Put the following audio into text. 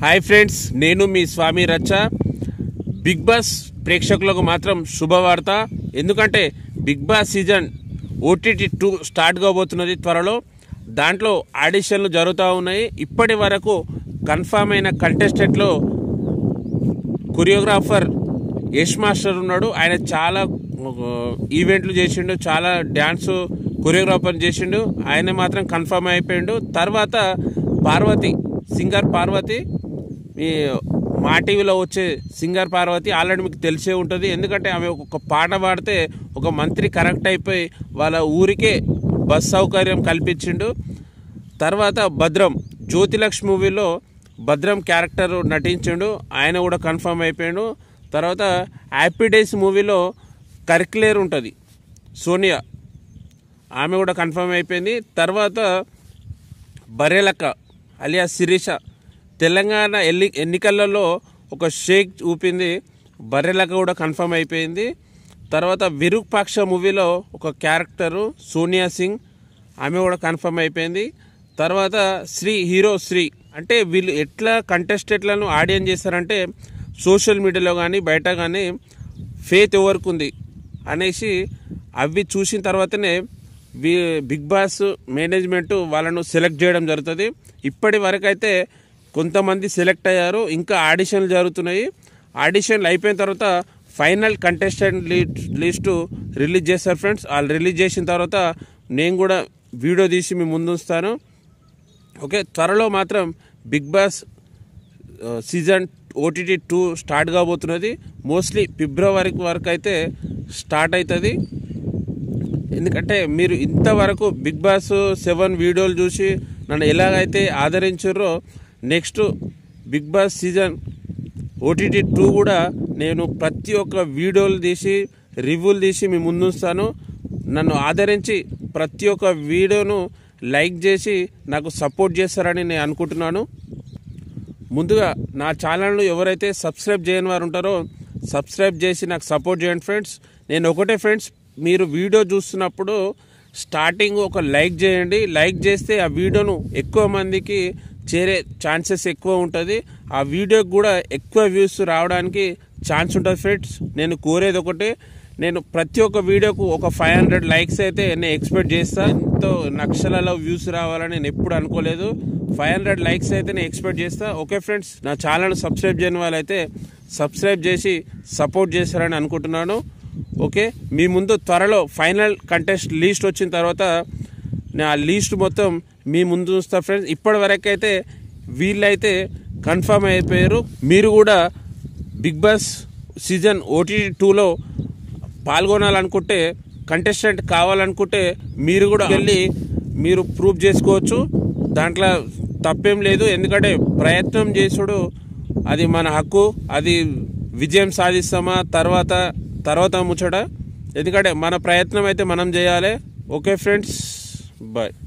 hi friends నేను మీ స్వామి రచ్చ big boss ప్రేక్షకులకు మాత్రం శుభవార్త ఎందుకంటే Bigg Boss season OTT two start కాబోతున్నది త్వరలో దాంట్లో ఆడిషన్లు జరుగుతూ ఉన్నాయి ఇప్పటి వరకు కన్ఫామ్ అయిన కంటెస్టెంట్లో కొరియోగ్రాఫర్ యష్ మాస్టర్ ఉన్నాడు ఆయన చాలా ఆ, ఈవెంట్లు చేసిండు చాలా డ్యాన్స్ కొరియోగ్రాఫర్ చేసిండు ఆయన మాత్రం కన్ఫర్మ్ అయిపోయిండు తర్వాత పార్వతి సింగర్ పార్వతి మీ మా టీవీలో వచ్చే సింగర్ పార్వతి ఆల్రెడీ మీకు తెలిసే ఉంటుంది ఎందుకంటే ఆమె ఒక పాట పాడితే ఒక మంత్రి కరెక్ట్ అయిపోయి వాళ్ళ ఊరికే బస్ సౌకర్యం కల్పించిండు తర్వాత భద్రం జ్యోతిలక్ష్మి మూవీలో భద్రం క్యారెక్టర్ నటించిండు ఆయన కూడా కన్ఫర్మ్ అయిపోయాడు తర్వాత హ్యాపీ డేస్ మూవీలో కరిక్లేర్ ఉంటుంది సోనియా ఆమె కూడా కన్ఫర్మ్ అయిపోయింది తర్వాత బరేలక్క అలియా శిరీష తెలంగాణ ఎల్లి ఎన్నికలలో ఒక షేక్ చూపింది బర్రెలక్క కూడా కన్ఫర్మ్ అయిపోయింది తర్వాత విరూపాక్ష మూవీలో ఒక క్యారెక్టరు సోనియా సింగ్ ఆమె కూడా కన్ఫర్మ్ అయిపోయింది తర్వాత శ్రీ హీరో శ్రీ అంటే వీళ్ళు ఎట్లా కంటెస్టెంట్లను ఆడియన్ చేస్తారంటే సోషల్ మీడియాలో కానీ బయట కానీ ఫేత్ ఎవరికి ఉంది అనేసి అవి చూసిన తర్వాతనే వి బిగ్ బాస్ మేనేజ్మెంట్ వాళ్ళను సెలెక్ట్ చేయడం జరుగుతుంది ఇప్పటి వరకు అయితే కొంతమంది సెలెక్ట్ అయ్యారు ఇంకా ఆడిషన్లు జరుగుతున్నాయి ఆడిషన్లు అయిపోయిన తర్వాత ఫైనల్ కంటెస్టెంట్ లిస్టు రిలీజ్ చేస్తారు ఫ్రెండ్స్ వాళ్ళు రిలీజ్ చేసిన తర్వాత నేను కూడా వీడియో తీసి మీ ముందు ఉంచుతాను ఓకే త్వరలో మాత్రం బిగ్ బాస్ ఆ, సీజన్ ఓటీటీ టూ స్టార్ట్ కాబోతున్నది మోస్ట్లీ ఫిబ్రవరి వరకు అయితే స్టార్ట్ అవుతుంది ఎందుకంటే మీరు ఇంతవరకు బిగ్ బాస్ సెవెన్ వీడియోలు చూసి నన్ను ఎలాగైతే ఆదరించారో next Bigg Boss season OTT two కూడా నేను ప్రతి ఒక్క వీడియోలు తీసి రివ్యూలు తీసి మీ ముందుస్తాను నన్ను ఆదరించి ప్రతి ఒక్క వీడియోను లైక్ చేసి నాకు సపోర్ట్ చేస్తారని నేను అనుకుంటున్నాను ముందుగా నా ఛానల్ను ఎవరైతే సబ్స్క్రైబ్ చేయని వారు ఉంటారో సబ్స్క్రైబ్ చేసి నాకు సపోర్ట్ చేయండి ఫ్రెండ్స్ నేను ఒకటే ఫ్రెండ్స్ మీరు వీడియో చూస్తున్నప్పుడు స్టార్టింగ్ ఒక లైక్ చేయండి లైక్ చేస్తే ఆ వీడియోను ఎక్కువ మందికి చేరే ఛాన్సెస్ ఎక్కువ ఉంటుంది ఆ వీడియోకి కూడా ఎక్కువ వ్యూస్ రావడానికి ఛాన్స్ ఉంటుంది ఫ్రెండ్స్ నేను కోరేది ఒకటే నేను ప్రతి ఒక్క వీడియోకు ఒక ఫైవ్ హండ్రెడ్ లైక్స్ అయితే నేను ఎక్స్పెక్ట్ చేస్తా ఎంతో లక్షలలో వ్యూస్ రావాలని నేను ఎప్పుడు అనుకోలేదు ఫైవ్ హండ్రెడ్ లైక్స్ అయితే నేను ఎక్స్పెక్ట్ చేస్తా ఓకే ఫ్రెండ్స్ నా ఛానల్ సబ్స్క్రైబ్ చేయని వాళ్ళైతే సబ్స్క్రైబ్ చేసి సపోర్ట్ చేస్తారని అనుకుంటున్నాను ఓకే మీ ముందు త్వరలో ఫైనల్ కంటెస్ట్ లీస్ట్ వచ్చిన తర్వాత నేను ఆ లీస్ట్ మొత్తం మీ ముందు చూస్తా ఫ్రెండ్స్ ఇప్పటి వరకు అయితే వీళ్ళైతే కన్ఫర్మ్ అయిపోయారు మీరు కూడా బిగ్ బాస్ సీజన్ ఓటీటీ టూలో పాల్గొనాలనుకుంటే కంటెస్టెంట్ కావాలనుకుంటే మీరు కూడా వెళ్ళి మీరు ప్రూవ్ చేసుకోవచ్చు దాంట్లో తప్పేం లేదు ఎందుకంటే ప్రయత్నం చేసుడు అది మన హక్కు అది విజయం సాధిస్తామా తర్వాత తర్వాత ముచ్చట ఎందుకంటే మన ప్రయత్నం అయితే మనం చేయాలి ఓకే ఫ్రెండ్స్ బాయ్